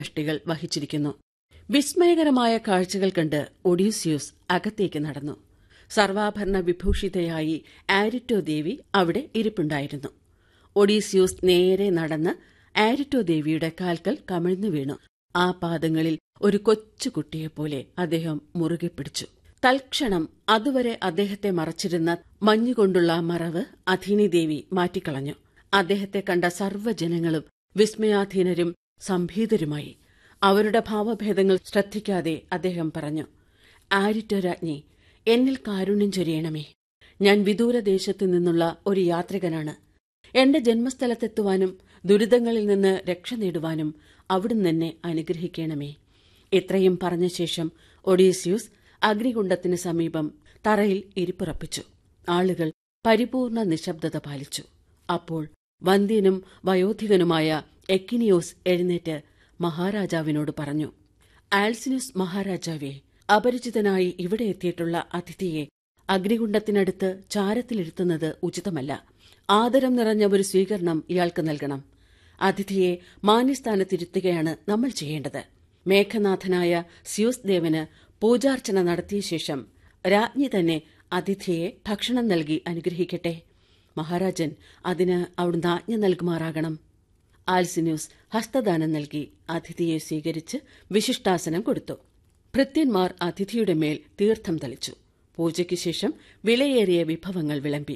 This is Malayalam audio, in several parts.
ദൃഷ്ടികൾ വഹിച്ചിരിക്കുന്നു വിസ്മയകരമായ കാഴ്ചകൾ കണ്ട് ഒഡീസിയൂസ് അകത്തേക്ക് നടന്നു സർവാഭരണ വിഭൂഷിതയായി ആരിറ്റോ ദേവി അവിടെ ഇരിപ്പുണ്ടായിരുന്നു ഒഡീസിയൂസ് നേരെ നടന്ന് ആരിറ്റോ ദേവിയുടെ കാൽക്കൽ കമിഴ്ന്നു വീണു ആ പാദങ്ങളിൽ ഒരു കൊച്ചുകുട്ടിയെപ്പോലെ അദ്ദേഹം മുറുകെ പിടിച്ചു തൽക്ഷണം അതുവരെ അദ്ദേഹത്തെ മറച്ചിരുന്ന മഞ്ഞുകൊണ്ടുള്ള മറവ് അധീനി ദേവി മാറ്റിക്കളഞ്ഞു അദ്ദേഹത്തെ കണ്ട സർവ്വജനങ്ങളും വിസ്മയാധീനരും സംഭീതരുമായി അവരുടെ ഭാവഭേദങ്ങൾ ശ്രദ്ധിക്കാതെ അദ്ദേഹം പറഞ്ഞു ആരിറ്റോ രാജ്ഞി എന്നിൽ കാരുണ്യം ചൊരിയണമേ ഞാൻ വിദൂരദേശത്തു നിന്നുള്ള ഒരു യാത്രികനാണ് എന്റെ ജന്മസ്ഥലത്തെത്തുവാനും ദുരിതങ്ങളിൽ നിന്ന് രക്ഷ നേടുവാനും അവിടുന്ന് എന്നെ അനുഗ്രഹിക്കണമേ ഇത്രയും പറഞ്ഞ ശേഷം ഒഡീസിയൂസ് അഗ്നികുണ്ഡത്തിന് സമീപം തറയിൽ ഇരിപ്പുറപ്പിച്ചു ആളുകൾ പരിപൂർണ നിശബ്ദത പാലിച്ചു അപ്പോൾ വന്ധ്യനും വയോധികനുമായ എക്കിനിയോസ് എഴുന്നേറ്റ് മഹാരാജാവിനോട് പറഞ്ഞു ആൽസിനുസ് മഹാരാജാവേ അപരിചിതനായി ഇവിടെ എത്തിയിട്ടുള്ള അതിഥിയെ അഗ്നികുണ്ഡത്തിനടുത്ത് ചാരത്തിലിരുത്തുന്നത് ഉചിതമല്ല ആദരം നിറഞ്ഞ ഒരു സ്വീകരണം ഇയാൾക്ക് നൽകണം അതിഥിയെ മാന്യസ്ഥാനത്തിരുത്തുകയാണ് നമ്മൾ ചെയ്യേണ്ടത് മേഘനാഥനായ സ്യൂസ് ദേവന് പൂജാർച്ചന നടത്തിയ ശേഷം രാജ്ഞി തന്നെ അതിഥിയെ ഭക്ഷണം നൽകി അനുഗ്രഹിക്കട്ടെ മഹാരാജൻ അതിന് അവിടുന്ന് ആജ്ഞ നൽകുമാറാകണം ആൽസിന്യൂസ് ഹസ്തദാനം നൽകി അതിഥിയെ സ്വീകരിച്ച് വിശിഷ്ടാസനം കൊടുത്തു ഭൃത്യന്മാർ അതിഥിയുടെ മേൽ തീർത്ഥം തളിച്ചു പൂജയ്ക്ക് ശേഷം വിലയേറിയ വിഭവങ്ങൾ വിളമ്പി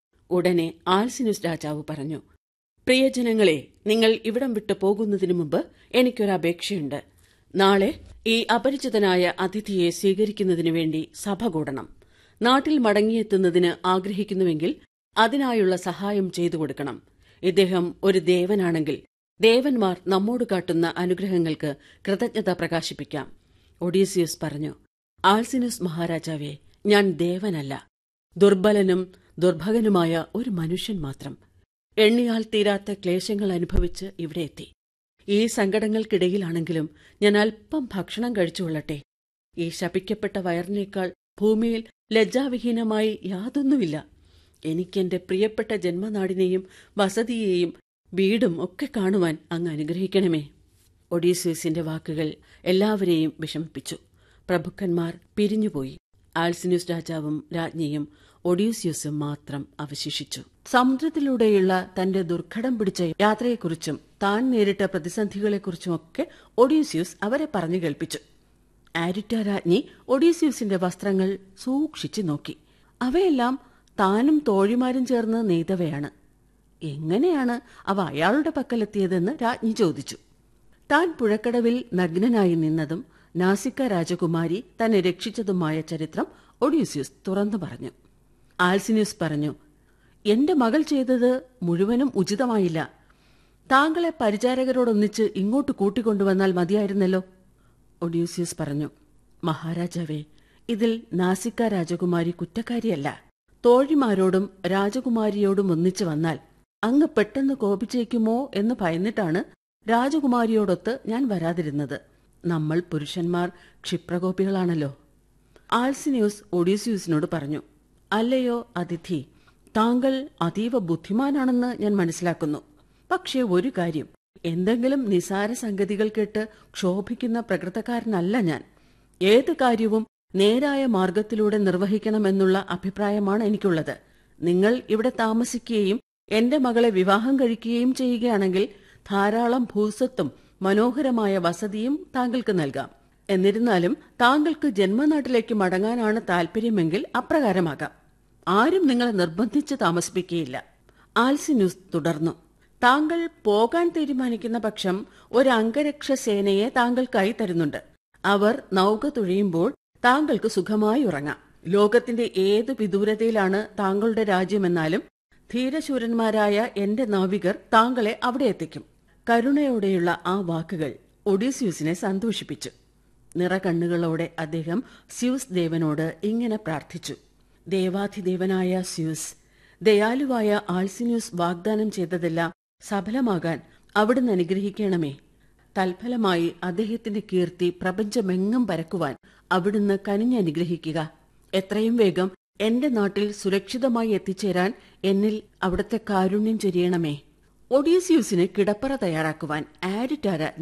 ഉടനെ ആൽസിനുസ് രാജാവ് പറഞ്ഞു പ്രിയജനങ്ങളെ നിങ്ങൾ ഇവിടം വിട്ടു പോകുന്നതിനു മുമ്പ് എനിക്കൊരപേക്ഷയുണ്ട് നാളെ ഈ അപരിചിതനായ അതിഥിയെ സ്വീകരിക്കുന്നതിനു വേണ്ടി സഭ കൂടണം നാട്ടിൽ മടങ്ങിയെത്തുന്നതിന് ആഗ്രഹിക്കുന്നുവെങ്കിൽ അതിനായുള്ള സഹായം ചെയ്തു കൊടുക്കണം ഇദ്ദേഹം ഒരു ദേവനാണെങ്കിൽ ദേവന്മാർ നമ്മോട് കാട്ടുന്ന അനുഗ്രഹങ്ങൾക്ക് കൃതജ്ഞത പ്രകാശിപ്പിക്കാം ഒഡീസിയസ് പറഞ്ഞു ആൾസിനുസ് മഹാരാജാവേ ഞാൻ ദേവനല്ല ദുർബലനും ദുർഭകനുമായ ഒരു മനുഷ്യൻ മാത്രം എണ്ണിയാൽ തീരാത്ത ക്ലേശങ്ങൾ അനുഭവിച്ച് ഇവിടെ എത്തി ഈ സങ്കടങ്ങൾക്കിടയിലാണെങ്കിലും ഞാൻ അല്പം ഭക്ഷണം കഴിച്ചുകൊള്ളട്ടെ ഈ ശപിക്കപ്പെട്ട വയറിനേക്കാൾ ഭൂമിയിൽ ലജ്ജാവിഹീനമായി യാതൊന്നുമില്ല എനിക്കെന്റെ പ്രിയപ്പെട്ട ജന്മനാടിനെയും വസതിയെയും വീടും ഒക്കെ കാണുവാൻ അങ്ങ് അനുഗ്രഹിക്കണമേ ഒഡീസ്യൂസിന്റെ വാക്കുകൾ എല്ലാവരെയും വിഷമിപ്പിച്ചു പ്രഭുക്കന്മാർ പിരിഞ്ഞുപോയി ആൽസിനുസ് രാജാവും രാജ്ഞിയും ഒഡീസ്യൂസും മാത്രം അവശേഷിച്ചു സമുദ്രത്തിലൂടെയുള്ള തന്റെ ദുർഘടം പിടിച്ച യാത്രയെക്കുറിച്ചും താൻ നേരിട്ട പ്രതിസന്ധികളെക്കുറിച്ചുമൊക്കെ ഒഡീസ്യൂസ് അവരെ പറഞ്ഞു കേൾപ്പിച്ചു ആരിറ്റ രാജ്ഞി ഒഡീസ്യൂസിന്റെ വസ്ത്രങ്ങൾ സൂക്ഷിച്ചു നോക്കി അവയെല്ലാം താനും തോഴിമാരും ചേർന്ന് നെയ്തവയാണ് എങ്ങനെയാണ് അവ അയാളുടെ പക്കലെത്തിയതെന്ന് രാജ്ഞി ചോദിച്ചു താൻ പുഴക്കടവിൽ നഗ്നനായി നിന്നതും നാസിക്ക രാജകുമാരി തന്നെ രക്ഷിച്ചതുമായ ചരിത്രം ഒഡീസ്യൂസ് തുറന്നു പറഞ്ഞു ആൽസിന്യൂസ് പറഞ്ഞു എന്റെ മകൾ ചെയ്തത് മുഴുവനും ഉചിതമായില്ല താങ്കളെ പരിചാരകരോടൊന്നിച്ച് ഇങ്ങോട്ട് കൂട്ടിക്കൊണ്ടുവന്നാൽ മതിയായിരുന്നല്ലോ ഒഡ്യൂസ്യൂസ് പറഞ്ഞു മഹാരാജാവേ ഇതിൽ നാസിക്ക രാജകുമാരി കുറ്റക്കാരിയല്ല തോഴിമാരോടും രാജകുമാരിയോടും ഒന്നിച്ചു വന്നാൽ അങ്ങ് പെട്ടെന്ന് കോപിച്ചേക്കുമോ എന്ന് ഭയന്നിട്ടാണ് രാജകുമാരിയോടൊത്ത് ഞാൻ വരാതിരുന്നത് നമ്മൾ പുരുഷന്മാർ ക്ഷിപ്രകോപികളാണല്ലോ ആൽസിന്യൂസ് ഒഡീസ്യൂസിനോട് പറഞ്ഞു അല്ലയോ അതിഥി താങ്കൾ അതീവ ബുദ്ധിമാനാണെന്ന് ഞാൻ മനസ്സിലാക്കുന്നു പക്ഷേ ഒരു കാര്യം എന്തെങ്കിലും നിസാര സംഗതികൾ കേട്ട് ക്ഷോഭിക്കുന്ന പ്രകൃതക്കാരനല്ല ഞാൻ ഏത് കാര്യവും നേരായ മാർഗത്തിലൂടെ നിർവഹിക്കണമെന്നുള്ള അഭിപ്രായമാണ് എനിക്കുള്ളത് നിങ്ങൾ ഇവിടെ താമസിക്കുകയും എന്റെ മകളെ വിവാഹം കഴിക്കുകയും ചെയ്യുകയാണെങ്കിൽ ധാരാളം ഭൂസ്വത്തും മനോഹരമായ വസതിയും താങ്കൾക്ക് നൽകാം എന്നിരുന്നാലും താങ്കൾക്ക് ജന്മനാട്ടിലേക്ക് മടങ്ങാനാണ് താൽപര്യമെങ്കിൽ അപ്രകാരമാകാം ആരും നിങ്ങളെ നിർബന്ധിച്ച് താമസിപ്പിക്കുകയില്ല ആൽസിന്യൂസ് തുടർന്നു താങ്കൾ പോകാൻ തീരുമാനിക്കുന്ന പക്ഷം ഒരു അംഗരക്ഷ സേനയെ താങ്കൾക്കായി തരുന്നുണ്ട് അവർ നൗക തുഴയുമ്പോൾ താങ്കൾക്ക് സുഖമായി ഉറങ്ങാം ലോകത്തിന്റെ ഏത് വിദൂരതയിലാണ് താങ്കളുടെ രാജ്യമെന്നാലും ധീരശൂരന്മാരായ എന്റെ നാവികർ താങ്കളെ അവിടെ എത്തിക്കും കരുണയോടെയുള്ള ആ വാക്കുകൾ ഒഡീസ്യൂസിനെ സന്തോഷിപ്പിച്ചു നിറകണ്ണുകളോടെ അദ്ദേഹം സ്യൂസ് ദേവനോട് ഇങ്ങനെ പ്രാർത്ഥിച്ചു ദേവാധിദേവനായ സ്യൂസ് ദയാലുവായ ആൾസിന്യൂസ് വാഗ്ദാനം ചെയ്തതെല്ലാം സഫലമാകാൻ അവിടുന്ന് അനുഗ്രഹിക്കണമേ തൽഫലമായി അദ്ദേഹത്തിന്റെ കീർത്തി പ്രപഞ്ചമെങ്ങും പരക്കുവാൻ അവിടുന്ന് കനിഞ്ഞനുഗ്രഹിക്കുക എത്രയും വേഗം എന്റെ നാട്ടിൽ സുരക്ഷിതമായി എത്തിച്ചേരാൻ എന്നിൽ അവിടുത്തെ കാരുണ്യം ചൊരിയണമേ ഒഡീസിയൂസിന് കിടപ്പറ തയ്യാറാക്കുവാൻ ആരിറ്റ രാജ്ഞി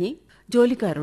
ജോലിക്കാരോട്